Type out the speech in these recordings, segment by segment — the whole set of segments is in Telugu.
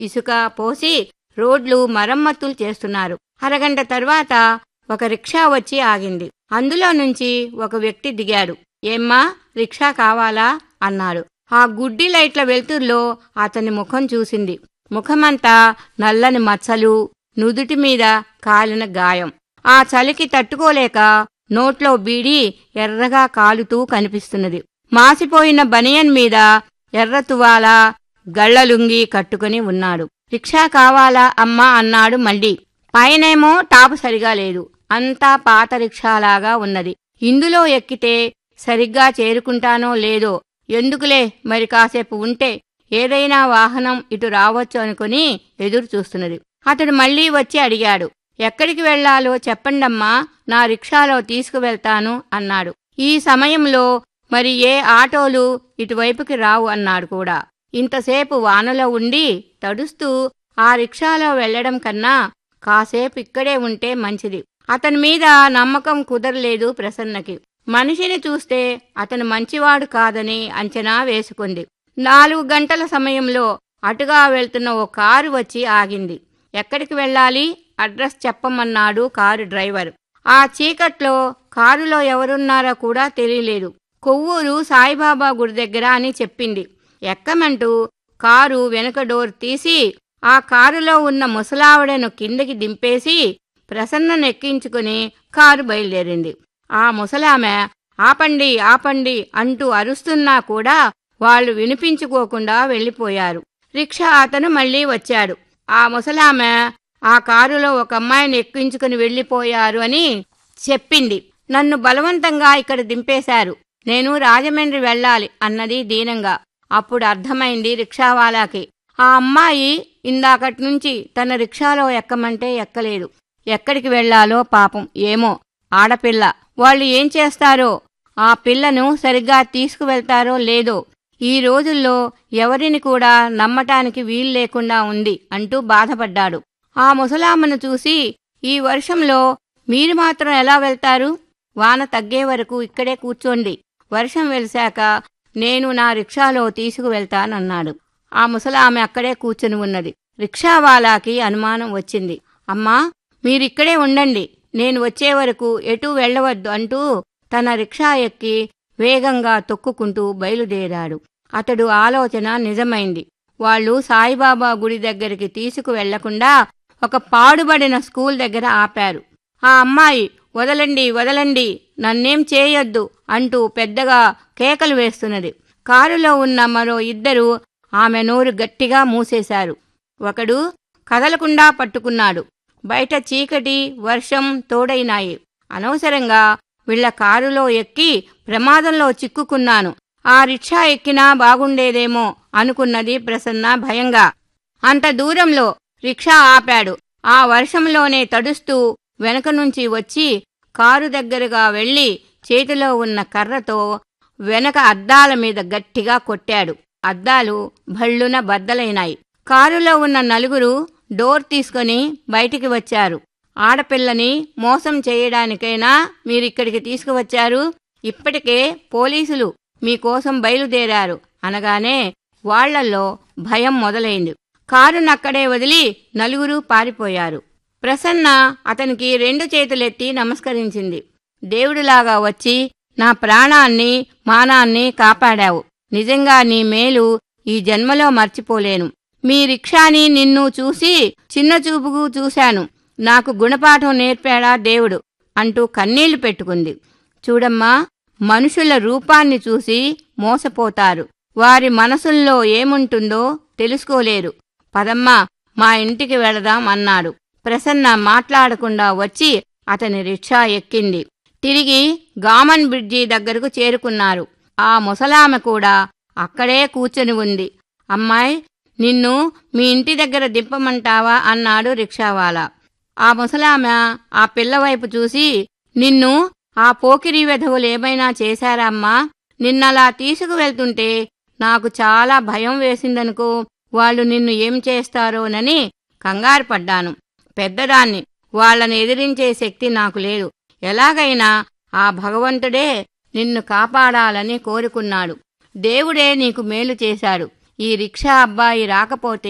ఇసుక పోసి రోడ్లు మరమ్మతులు చేస్తున్నారు అరగంట తర్వాత ఒక రిక్షా వచ్చి ఆగింది అందులో నుంచి ఒక వ్యక్తి దిగాడు ఏమ్మా రిక్షా కావాలా అన్నాడు ఆ గుడ్డి లైట్ల వెలుతుర్లో అతని ముఖం చూసింది ముఖమంతా నల్లని మచ్చలు నుదుటి మీద కాలిన గాయం ఆ చలికి తట్టుకోలేక నోట్లో బీడి ఎర్రగా కాలుతూ కనిపిస్తున్నది మాసిపోయిన బనియన్ మీద ఎర్ర తువాల గళ్లలుంగి కట్టుకుని ఉన్నాడు రిక్షా కావాలా అమ్మా అన్నాడు మళ్ళీ పైనేమో టాపు సరిగా లేదు అంతా పాత రిక్షాలాగా ఉన్నది ఇందులో ఎక్కితే సరిగ్గా చేరుకుంటానో లేదో ఎందుకులే మరి కాసేపు ఉంటే ఏదైనా వాహనం ఇటు రావచ్చు అనుకుని ఎదురు చూస్తున్నది అతడు మళ్ళీ వచ్చి అడిగాడు ఎక్కడికి వెళ్లాలో చెప్పండమ్మా నా రిక్షాలో తీసుకువెళ్తాను అన్నాడు ఈ సమయంలో మరి ఏ ఆటోలు ఇటువైపుకి రావు అన్నాడు కూడా ఇంతసేపు వానలో ఉండి తడుస్తూ ఆ రిక్షాలో వెళ్లడం కన్నా కాసేపు ఇక్కడే ఉంటే మంచిది అతని మీద నమ్మకం కుదరలేదు ప్రసన్నకి మనిషిని చూస్తే అతను మంచివాడు కాదని అంచనా వేసుకుంది నాలుగు గంటల సమయంలో అటుగా వెళ్తున్న ఓ కారు వచ్చి ఆగింది ఎక్కడికి వెళ్ళాలి అడ్రస్ చెప్పమన్నాడు కారు డ్రైవర్ ఆ చీకట్లో కారులో ఎవరున్నారో కూడా తెలియలేదు కొవ్వూరు సాయిబాబా గుడి దగ్గర అని చెప్పింది ఎక్కమంటూ కారు వెనుక డోర్ తీసి ఆ కారులో ఉన్న ముసలావిడను కిందకి దింపేసి ప్రసన్నను ఎక్కించుకుని కారు బయలుదేరింది ఆ ముసలామె ఆపండి ఆపండి అంటూ అరుస్తున్నా కూడా వాళ్ళు వినిపించుకోకుండా వెళ్ళిపోయారు రిక్షా అతను మళ్ళీ వచ్చాడు ఆ ముసలామె ఆ కారులో ఒక అమ్మాయిని ఎక్కించుకుని వెళ్ళిపోయారు అని చెప్పింది నన్ను బలవంతంగా ఇక్కడ దింపేశారు నేను రాజమండ్రి వెళ్ళాలి అన్నది దీనంగా అప్పుడు అర్థమైంది రిక్షావాలాకి ఆ అమ్మాయి ఇందాకటి నుంచి తన రిక్షాలో ఎక్కమంటే ఎక్కలేదు ఎక్కడికి వెళ్ళాలో పాపం ఏమో ఆడపిల్ల వాళ్ళు ఏం చేస్తారో ఆ పిల్లను సరిగ్గా తీసుకువెళ్తారో లేదో ఈ రోజుల్లో ఎవరిని కూడా నమ్మటానికి వీలు లేకుండా ఉంది అంటూ బాధపడ్డాడు ఆ ముసలామ్మను చూసి ఈ వర్షంలో మీరు మాత్రం ఎలా వెళ్తారు వాన తగ్గే వరకు ఇక్కడే కూర్చోండి వర్షం వెలిశాక నేను నా రిక్షాలో తీసుకువెళ్తానన్నాడు ఆ ముసలామె అక్కడే కూర్చుని ఉన్నది రిక్షావాలాకి అనుమానం వచ్చింది అమ్మా మీరిక్కడే ఉండండి నేను వచ్చే వరకు ఎటూ వెళ్ళవద్దు అంటూ తన రిక్షా ఎక్కి వేగంగా తొక్కుకుంటూ బయలుదేరాడు అతడు ఆలోచన నిజమైంది వాళ్ళు సాయిబాబా గుడి దగ్గరికి తీసుకువెళ్లకుండా ఒక పాడుబడిన స్కూల్ దగ్గర ఆపారు ఆ అమ్మాయి వదలండి వదలండి నన్నేం చేయొద్దు అంటూ పెద్దగా కేకలు వేస్తున్నది కారులో ఉన్న మరో ఇద్దరు ఆమె నోరు గట్టిగా మూసేశారు ఒకడు కదలకుండా పట్టుకున్నాడు బయట చీకటి వర్షం తోడైనాయి అనవసరంగా వీళ్ల కారులో ఎక్కి ప్రమాదంలో చిక్కుకున్నాను ఆ రిక్షా ఎక్కినా బాగుండేదేమో అనుకున్నది ప్రసన్న భయంగా అంత దూరంలో రిక్షా ఆపాడు ఆ వర్షంలోనే తడుస్తూ వెనక నుంచి వచ్చి కారు దగ్గరగా వెళ్లి చేతిలో ఉన్న కర్రతో వెనక అద్దాల మీద గట్టిగా కొట్టాడు అద్దాలు భళ్ళున బద్దలైనాయి కారులో ఉన్న నలుగురు డోర్ తీసుకొని బయటికి వచ్చారు ఆడపిల్లని మోసం చేయడానికైనా మీరిక్కడికి తీసుకువచ్చారు ఇప్పటికే పోలీసులు మీకోసం బయలుదేరారు అనగానే వాళ్లల్లో భయం మొదలైంది కారునక్కడే వదిలి నలుగురు పారిపోయారు ప్రసన్న అతనికి రెండు చేతులెత్తి నమస్కరించింది దేవుడిలాగా వచ్చి నా ప్రాణాన్ని మానాన్ని కాపాడావు నిజంగా నీ మేలు ఈ జన్మలో మర్చిపోలేను మీ రిక్షాని నిన్ను చూసి చిన్న చూపుకు చూశాను నాకు గుణపాఠం నేర్పాడా దేవుడు అంటూ కన్నీళ్లు పెట్టుకుంది చూడమ్మా మనుషుల రూపాన్ని చూసి మోసపోతారు వారి మనసుల్లో ఏముంటుందో తెలుసుకోలేరు పదమ్మా మా ఇంటికి వెళదాం అన్నాడు ప్రసన్న మాట్లాడకుండా వచ్చి అతని రిక్షా ఎక్కింది తిరిగి గామన్ బ్రిడ్జి దగ్గరకు చేరుకున్నారు ఆ ముసలామె కూడా అక్కడే కూర్చొని ఉంది అమ్మాయి నిన్ను మీ ఇంటి దగ్గర దింపమంటావా అన్నాడు రిక్షావాలా ఆ ముసలామె ఆ పిల్లవైపు చూసి నిన్ను ఆ పోకిరి వెధవులేమైనా చేశారమ్మా నిన్నలా తీసుకువెళ్తుంటే నాకు చాలా భయం వేసిందనుకో వాళ్ళు నిన్ను ఏం చేస్తారోనని కంగారు పడ్డాను పెద్దదాన్ని వాళ్ళని ఎదిరించే శక్తి నాకు లేదు ఎలాగైనా ఆ భగవంతుడే నిన్ను కాపాడాలని కోరుకున్నాడు దేవుడే నీకు మేలు చేశాడు ఈ రిక్షా అబ్బాయి రాకపోతే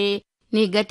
నీ గతి